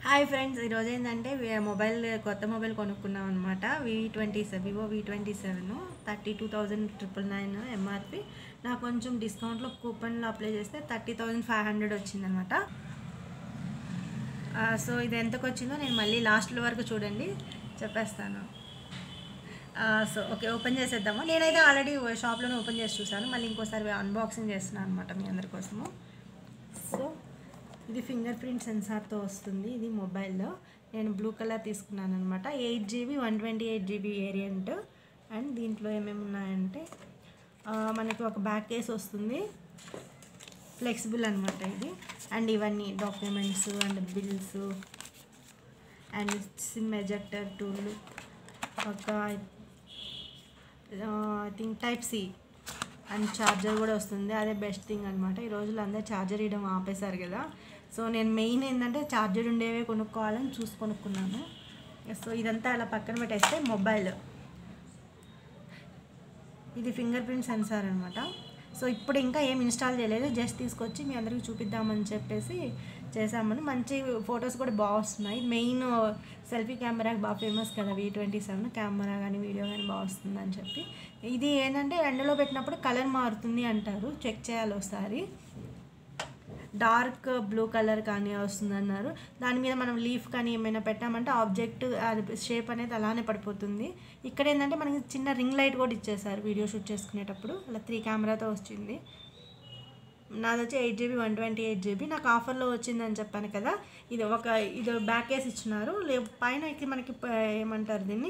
hi friends ఈరోజు ఏంటంటే వి- mobile కొత్త మొబైల్ కొనుక్కున్నాం అనమాట V twenty seven Vivo V twenty seven thirty two thousand triple nine MRP నాకు కొంచెం డిస్కౌంట్లో కూపన్లో అప్లై చేస్తే థర్టీ థౌజండ్ ఫైవ్ హండ్రెడ్ వచ్చిందనమాట సో ఇది ఎంతకు వచ్చిందో నేను మళ్ళీ లాస్ట్ వరకు చూడండి చెప్పేస్తాను సో ఓకే ఓపెన్ చేసేద్దాము నేనైతే ఆల్రెడీ షాప్లోనే ఓపెన్ చేసి చూసాను మళ్ళీ ఇంకోసారి అన్బాక్సింగ్ చేస్తున్నాను అనమాట మీ అందరి కోసము సో ఇది ఫింగర్ ప్రింట్ సెన్సార్తో వస్తుంది ఇది మొబైల్లో నేను బ్లూ కలర్ తీసుకున్నాను అనమాట eight GB one twenty eight GB variant and దీంట్లో ఏమేమి ఉన్నాయంటే ఆ, మనకి ఒక బ్యాక్ కేస్ వస్తుంది ఫ్లెక్సిబుల్ అనమాట ఇది అండ్ ఇవన్నీ documents and bills and SIM ejector tool ఒక I think type C and charger కూడా వస్తుంది అదే బెస్ట్ థింగ్ అనమాట ఈ రోజుల్లో అందరూ ఛార్జర్ ఇవ్వడం ఆపేశారు కదా సో నేను మెయిన్ ఏంటంటే ఛార్జర్ ఉండేవే కొనుక్కోవాలని చూసి కొనుక్కున్నాను సో ఇదంతా అలా పక్కన పెట్టేస్తే మొబైల్ ఇది ఫింగర్ ప్రింట్ సెన్సార్ అనమాట సో ఇప్పుడు ఇంకా ఏం ఇన్స్టాల్ చేయలేదు జస్ట్ తీసుకొచ్చి మీ అందరికి చూపిద్దామని చెప్పేసి చేసామని మంచి ఫొటోస్ కూడా బాగా వస్తున్నాయి మెయిన్ సెల్ఫీ కెమెరా బాగా ఫేమస్ కదా వి ట్వంటీ సెవెన్ కెమెరా కానీ వీడియో కానీ బాగా వస్తుంది అని చెప్పి ఇది ఏంటంటే ఎండలో పెట్టినప్పుడు కలర్ మారుతుంది అంటారు చెక్ చేయాలి ఒకసారి డార్క్ బ్లూ కలర్ కానీ వస్తుంది అన్నారు దాని మీద మనం లీఫ్ కానీ ఏమైనా పెట్టామంటే ఆబ్జెక్ట్ షేప్ అనేది అలానే పడిపోతుంది ఇక్కడ ఏంటంటే మనకి చిన్న రింగ్ లైట్ కూడా ఇచ్చేసారు వీడియో షూట్ చేసుకునేటప్పుడు అలా త్రీ కెమెరాతో వచ్చింది నాది వచ్చి eight GB one twenty eight GB నాకు ఆఫర్లో వచ్చిందని చెప్పాను కదా ఇది ఒక ఇది బ్యాక్ కేస్ ఇచ్చినారు లే పైన ఇది మనకి ప- ఏమంటారు దీన్ని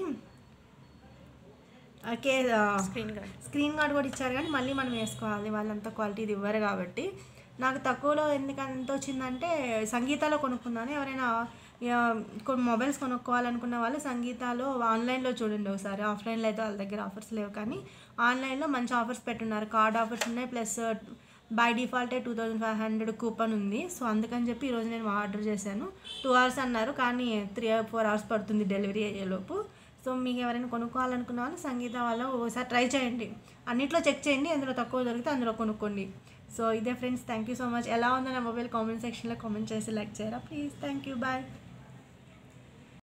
ఆ, కే స్క్రీన్ గార్డ్ స్క్రీన్ గార్డ్ కూడా ఇచ్చారు కానీ మళ్ళీ మనం వేసుకోవాలి వాళ్ళంతా క్వాలిటీది ఇవ్వరు కాబట్టి నాకు తక్కువలో ఎందుకు ఎంత వచ్చిందంటే సంగీతాలో కొనుక్కున్నాను ఎవరైనా ఇక కొన్ని మొబైల్స్ కొనుక్కోవాలనుకున్న వాళ్ళు సంగీతాలో ఆన్లైన్లో చూడండి ఒకసారి ఆఫ్లైన్లో అయితే వాళ్ళ దగ్గర ఆఫర్స్ లేవు కానీ ఆన్లైన్లో మంచి ఆఫర్స్ పెట్టున్నారు కార్డ్ ఆఫర్స్ ఉన్నాయి ప్లస్ బై డిఫాల్టే two thousand five hundred coupon ఉంది సో అందుకని చెప్పి ఈరోజు నేను ఆర్డర్ చేశాను టూ అవర్స్ అన్నారు కానీ త్రీ ఫోర్ అవర్స్ పడుతుంది డెలివరీ అయ్యేలోపు సో మీకు ఎవరైనా కొనుక్కోవాలనుకున్న వాళ్ళు సంగీత వాళ్ళు ఒకసారి ట్రై చేయండి అన్నిట్లో చెక్ చేయండి ఎందులో తక్కువ దొరికితే అందులో కొనుక్కోండి సో ఇదే friends thank you so much ఎలా ఉందో నా మొబైల్ కామెంట్ సెక్షన్లో కామెంట్ చేసి లైక్ చేయరా ప్లీజ్ థ్యాంక్ యూ బాయ్